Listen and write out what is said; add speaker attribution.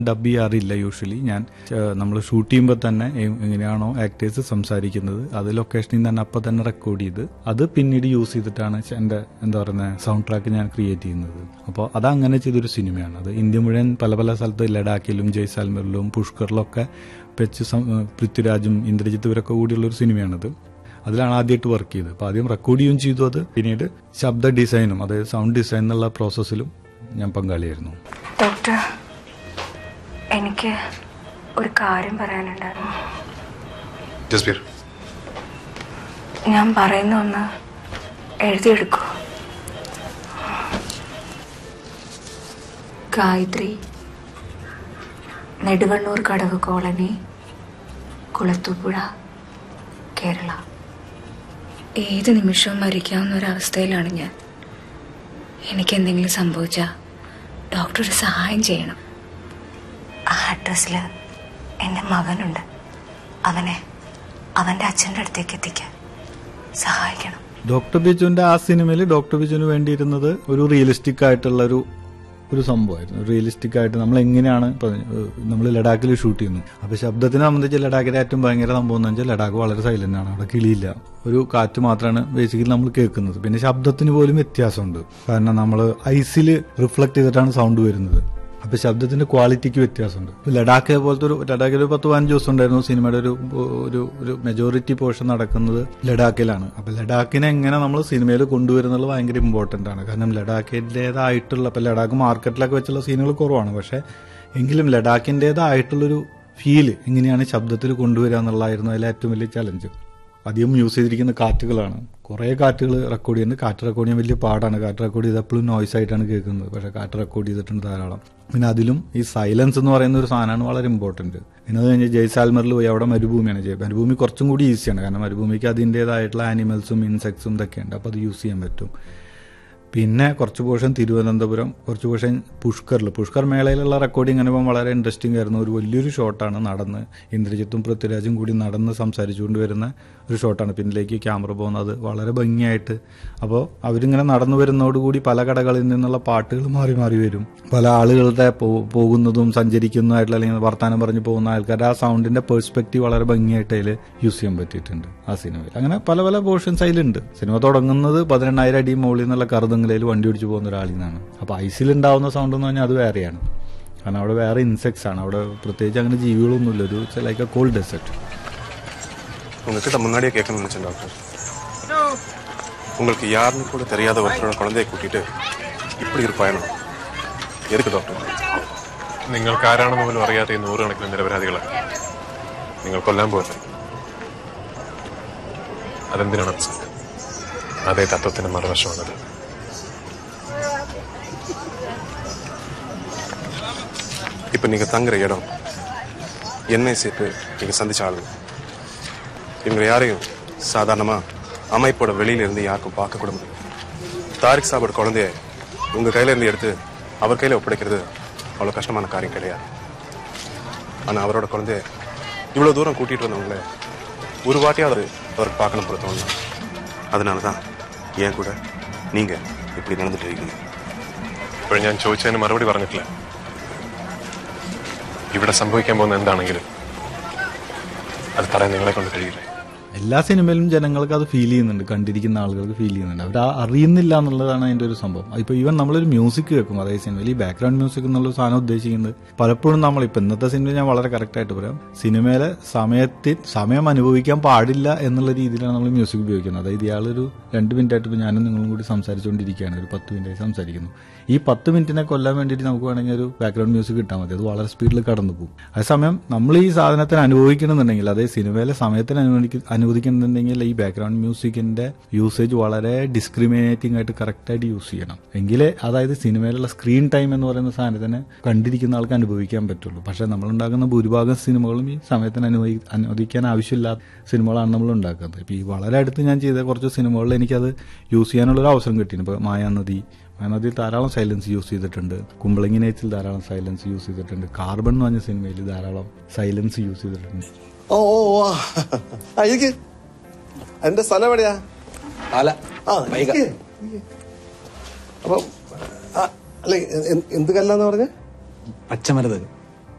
Speaker 1: Dub ചെയ്യാറില്ല usually ഞാൻ നമ്മൾ ഷൂട്ട് ചെയ്യുമ്പോൾ തന്നെ എ- എങ്ങനെയാണോ ആക്ടേഴ്സ് സംസാരിക്കുന്നത് അത് ലൊക്കേഷനിൽ തന്നെ അപ്പം തന്നെ റെക്കോർഡ് ചെയ്ത് അത് പിന്നീട് യൂസ് ചെയ്തിട്ടാണ് ച- എൻ്റെ എന്താ പറയുന്നത് സൗണ്ട് ട്രാക്ക് ഞാൻ ക്രിയേറ്റ് ചെയ്യുന്നത് അപ്പോൾ അത് അങ്ങനെ ചെയ്തൊരു സിനിമയാണ് അത് ഇന്ത്യ മുഴുവൻ പല പല സ്ഥലത്ത് ലഡാക്കിലും ജയ്സാൽമറിലും പുഷ്കറിലൊക്കെ വെച്ച് സം- പൃഥ്വിരാജും ഇന്ദ്രജിത്ത് ഇവരൊക്കെ കൂടിയുള്ള ഒരു സിനിമയാണത് അതിലാണ് ആദ്യമായിട്ട് വർക്ക് ചെയ്തത് അപ്പോൾ ആദ്യം റെക്കോർഡ് ചെയ്യുകയും ചെയ്തു അത് പിന്നീട് ശബ്ദ ഡിസൈനും അതായത് സൗണ്ട് ഡിസൈൻ എന്നുള്ള പ്രോസസ്സിലും ഞാൻ പങ്കാളിയായിരുന്നു
Speaker 2: ഡോക്ടർ എനിക്ക് ഒരു കാര്യം പറയാനുണ്ടായിരുന്നു
Speaker 3: ജസ്ബീർ
Speaker 2: ഞാൻ പറയുന്ന ഒന്ന് എഴുതിയെടുക്കൂ ഗായത്രി നെടുവണ്ണൂർ കടവ് കോളനി കുളത്തൂപ്പുഴ കേരള ഏത് നിമിഷവും മരിക്കാവുന്ന ഒരവസ്ഥയിലാണ് ഞാൻ എനിക്ക് എന്തെങ്കിലും സംഭവിച്ചാൽ ഡോക്ടർ ഒരു സഹായം ചെയ്യണം ആ അഡ്രസ്സിൽ എൻ്റെ മകനുണ്ട് അവനെ അവൻ്റെ അച്ഛൻ്റെ അടുത്തേക്ക് എത്തിക്കാൻ സഹായിക്കണം
Speaker 1: ഡോക്ടർ ബിജുവിന്റെ ആ സിനിമയിൽ ഡോക്ടർ ബിജുവിന് വേണ്ടിയിരുന്നത് ഒരു റിയലിസ്റ്റിക് ആയിട്ടുള്ള ഒരു ഒരു സംഭവമായിരുന്നു റിയലിസ്റ്റിക് ആയിട്ട് നമ്മൾ എങ്ങനെയാണ് നമ്മൾ ലഡാക്കിൽ ഷൂട്ട് ചെയ്യുന്നു അപ്പൊ ശബ്ദത്തിനെ സംബന്ധിച്ച് ലഡാക്കിലെ ഏറ്റവും ഭയങ്കര സംഭവം എന്ന് വെച്ചാൽ ലഡാക്ക് വളരെ സൈലന്റ് ആണ് അവിടെ കിളിയില്ല ഒരു കാറ്റ് മാത്രമാണ് ബേസിക്കലി നമ്മൾ കേൾക്കുന്നത് പിന്നെ ശബ്ദത്തിന് പോലും വ്യത്യാസമുണ്ട് കാരണം നമ്മൾ ഐസിൽ റിഫ്ലക്ട് ചെയ്തിട്ടാണ് സൗണ്ട് വരുന്നത് അപ്പൊ ശബ്ദത്തിന്റെ ക്വാളിറ്റിക്ക് വ്യത്യാസമുണ്ട് ഇപ്പൊ ലഡാക്ക് പോലത്തെ ഒരു ലഡാക്കിൽ ഒരു പത്ത് പതിനഞ്ച് ദിവസം ഉണ്ടായിരുന്നു സിനിമയുടെ ഒരു ഒരു ഒരു മെജോറിറ്റി പോർഷൻ നടക്കുന്നത് ലഡാക്കിലാണ് അപ്പൊ ലഡാക്കിനെ എങ്ങനെ നമ്മൾ സിനിമയിൽ കൊണ്ടുവരുന്നത് ഭയങ്കര ഇമ്പോർട്ടന്റ് ആണ് കാരണം ലഡാക്കിൻ്റെതായിട്ടുള്ള ഇപ്പൊ ലഡാക്ക് മാർക്കറ്റിലൊക്കെ വെച്ചുള്ള സീനുകൾ കുറവാണ് പക്ഷെ എങ്കിലും ലഡാക്കിൻ്റെതായിട്ടുള്ളൊരു ഫീല് എങ്ങനെയാണ് ശബ്ദത്തിൽ കൊണ്ടുവരിക എന്നുള്ളതായിരുന്നു അതിലെ ഏറ്റവും വലിയ ചലഞ്ച് അധികം യൂസ് ചെയ്തിരിക്കുന്ന കാറ്റുകളാണ് കുറേ കാറ്റുകൾ റെക്കോർഡ് ചെയ്യുന്നുണ്ട് കാറ്റ് റെക്കോർഡ് ചെയ്യാൻ വലിയ പാടാണ് കാറ്റ് റെക്കോർഡ് ചെയ്ത് എപ്പോഴും നോയ്സ് ആയിട്ടാണ് കേൾക്കുന്നത് പക്ഷേ കാറ്റ് റെക്കോർഡ് ചെയ്തിട്ടുണ്ട് ധാരാളം പിന്നെ അതിലും ഈ സൈലൻസ് എന്ന് പറയുന്ന ഒരു സാധനമാണ് വളരെ ഇമ്പോർട്ടന്റ് പിന്നെ അത് കഴിഞ്ഞ് ജയ്സാൽമറിൽ പോയി അവിടെ മരുഭൂമിയാണ് ജയ് മരുഭൂമി കുറച്ചും കൂടി ഈസിയാണ് കാരണം മരുഭൂമിക്ക് അതിൻ്റെതായിട്ടുള്ള ആനിമൽസും ഇൻസെക്ട്സും ഇതൊക്കെ ഉണ്ട് അപ്പോൾ അത് യൂസ് ചെയ്യാൻ പറ്റും പിന്നെ കുറച്ച് പോർഷൻ തിരുവനന്തപുരം കുറച്ച് പോർഷൻ പുഷ്കറിൽ പുഷ്കർ മേളയിലുള്ള റെക്കോർഡിംഗ് അനുഭവം വളരെ ഇൻട്രസ്റ്റിംഗ് ആയിരുന്നു ഒരു വലിയൊരു ഷോട്ടാണ് നടന്ന് ഇന്ദ്രജിത്തും പൃഥ്വിരാജും കൂടി നടന്ന് സംസാരിച്ചുകൊണ്ട് വരുന്ന ഒരു ഷോട്ടാണ് പിന്നിലേക്ക് ക്യാമറ പോകുന്നത് വളരെ ഭംഗിയായിട്ട് അപ്പോൾ അവരിങ്ങനെ നടന്നു വരുന്നതോടുകൂടി പല കടകളിൽ നിന്നുള്ള പാട്ടുകൾ മാറി മാറി വരും പല ആളുകളുടെ പോ- പോകുന്നതും സഞ്ചരിക്കുന്നതായിട്ടുള്ള അല്ലെങ്കിൽ വർത്തമാനം പറഞ്ഞു പോകുന്ന ആൾക്കാരുടെ ആ സൗണ്ടിന്റെ പെർസ്പെക്റ്റീവ് വളരെ ഭംഗിയായിട്ട് അതിൽ യൂസ് ചെയ്യാൻ പറ്റിയിട്ടുണ്ട് ആ സിനിമയിൽ അങ്ങനെ പല പല പോർഷൻസ് അതിലുണ്ട് സിനിമ തുടങ്ങുന്നത് പതിനെണ്ണായിരം അടി മുകളിൽ നിന്നുള്ള കറുതങ്ങളയിൽ വണ്ടി ഓടിച്ചു പോകുന്ന ഒരാളിൽ നിന്നാണ് അപ്പോൾ ഐസിലുണ്ടാവുന്ന സൗണ്ട് എന്ന് പറഞ്ഞാൽ അത് വേറെയാണ് കാരണം അവിടെ വേറെ ഇൻസെക്ട്സ് ആണ് അവിടെ പ്രത്യേകിച്ച് അങ്ങനെ ജീവികളൊന്നുമില്ല ഒരു ലൈക്ക് എ കോൾഡ് ഡെസർട്ട്
Speaker 3: உங்ககிட்ட முன்னாடியே கேட்கணும்னு நினைச்சேன் டாக்டர் உங்களுக்கு யாருன்னு கூட தெரியாத ஒருத்தரோட குழந்தையை கூட்டிட்டு இப்படி ஒரு பயணம் எதுக்கு டாக்டർ നിങ്ങൾക്ക് ആരാണെന്ന് പോലും അറിയാത്ത ഈ നൂറുകണക്കിന് നിരപരാധികളെ നിങ്ങൾ കൊല്ലാൻ പോകുന്നത് അതെന്തിനാണ് അപ്സെറ്റ് അതേ തത്വത്തിന്റെ മറുവശമാണത് இப்ப நீங்க தங்குற இடம் எண்ணெய் சேர்த்து நீங்க சந்திச்ச ஆளுங்க இவங்க யாரையும் சாதாரணமா அமைப்போட வெளியில இருந்து யாருக்கும் பார்க்க கூட முடியும் தாரிக் சாபோட குழந்தைய உங்க கையில இருந்து எடுத்து அவர் கையில ஒப்படைக்கிறது அவ்வளவு கஷ்டமான காரியம் கிடையாது ஆனா அவரோட குழந்தைய இவ்வளவு தூரம் கூட்டிட்டு வந்தவங்கள ஒரு வாட்டியாவது அவருக்கு பார்க்கணும் போல தோணும் அதனாலதான் ஏன் கூட நீங்க இப்படி நடந்துட்டு இருக்கீங்க ഇപ്പോൾ ഞാൻ ചോദിച്ചതിന് മറുപടി പറഞ്ഞിട്ടില്ല ഇവിടെ സംഭവിക്കാൻ പോകുന്ന എന്താണെങ്കിലും അത് പറയാൻ നിങ്ങളെ കൊണ്ട് കഴിയില്ല
Speaker 1: എല്ലാ സിനിമയിലും ജനങ്ങൾക്ക് അത് ഫീൽ ചെയ്യുന്നുണ്ട് കണ്ടിരിക്കുന്ന ആളുകൾക്ക് ഫീൽ ചെയ്യുന്നുണ്ട് അവർ അറിയുന്നില്ല എന്നുള്ളതാണ് അതിന്റെ ഒരു സംഭവം ഇപ്പൊ ഈവൻ നമ്മളൊരു മ്യൂസിക് കേൾക്കും അതായത് സിനിമയിൽ ഈ ബാക്ക്ഗ്രൗണ്ട് മ്യൂസിക് എന്നുള്ള സാധനം ഉദ്ദേശിക്കുന്നത് പലപ്പോഴും നമ്മൾ ഇപ്പൊ ഇന്നത്തെ സിനിമ ഞാൻ വളരെ കറക്റ്റ് ആയിട്ട് പറയാം സിനിമയിലെ സമയത്തിൽ സമയം അനുഭവിക്കാൻ പാടില്ല എന്നുള്ള രീതിയിലാണ് നമ്മൾ മ്യൂസിക് ഉപയോഗിക്കുന്നത് അതായത് ഇയാളൊരു രണ്ട് മിനിറ്റ് ആയിട്ട് ഇപ്പൊ ഞാനും നിങ്ങളും കൂടി സംസാരിച്ചുകൊണ്ടിരിക്കുകയാണ് ഒരു പത്ത് മിനിറ്റ് ആയി സംസാരിക്കുന്നു ഈ പത്ത് മിനിറ്റിനെ കൊല്ലാൻ വേണ്ടിയിട്ട് നമുക്ക് വേണമെങ്കിൽ ഒരു ബാക്ക്ഗ്രൗണ്ട് മ്യൂസിക് കിട്ടാൻ മതി അത് വളരെ സ്പീഡിൽ കടന്നു പോകും അതേസമയം നമ്മൾ ഈ സാധനത്തിന് അനുഭവിക്കണമെന്നുണ്ടെങ്കിൽ അതായത് സിനിമയിലെ സമയത്തിന് അനുവദിക്ക അനുവദിക്കണമെന്നുണ്ടെങ്കിൽ ഈ ബാക്ക്ഗ്രൗണ്ട് മ്യൂസിക്കിന്റെ യൂസേജ് വളരെ ഡിസ്ക്രിമിനേറ്റിംഗ് ആയിട്ട് കറക്റ്റായിട്ട് യൂസ് ചെയ്യണം എങ്കിലേ അതായത് സിനിമയിലുള്ള സ്ക്രീൻ ടൈം എന്ന് പറയുന്ന സാധനത്തിനെ കണ്ടിരിക്കുന്ന ആൾക്ക് അനുഭവിക്കാൻ പറ്റുള്ളൂ പക്ഷേ നമ്മൾ ഉണ്ടാക്കുന്ന ഭൂരിഭാഗം സിനിമകളും ഈ സമയത്തിന് അനുവദി അനുവദിക്കാൻ ആവശ്യമില്ലാത്ത സിനിമകളാണ് നമ്മൾ ഉണ്ടാക്കുന്നത് ഇപ്പം ഈ വളരെ അടുത്ത് ഞാൻ ചെയ്ത കുറച്ച് സിനിമകളിൽ എനിക്കത് യൂസ് ചെയ്യാനുള്ള ഒരു അവസരം കിട്ടിയിരുന്നു ഇപ്പോൾ മായാനദി മായാനദിയിൽ ധാരാളം സൈലൻസ് യൂസ് ചെയ്തിട്ടുണ്ട് കുമ്പളങ്ങി നേച്ചിൽ ധാരാളം സൈലൻസ് യൂസ് ചെയ്തിട്ടുണ്ട് കാർബൺ എന്ന് പറഞ്ഞ സിനിമയിൽ ധാരാളം സൈലൻസ് യൂസ് ചെയ്തിട്ടുണ്ട്
Speaker 4: ഓ ഓ ഓ ആ. ആ ഇരിക്ക് എന്റെ സ്ഥലം എവിടെയാ
Speaker 5: പാല
Speaker 4: ആ
Speaker 5: വൈക
Speaker 4: ഇരിക്ക്. അപ്പൊ ആ, അല്ല എ- എ- എന്ത് കല്ലാന്ന് പറഞ്ഞ
Speaker 5: പച്ചമരുത്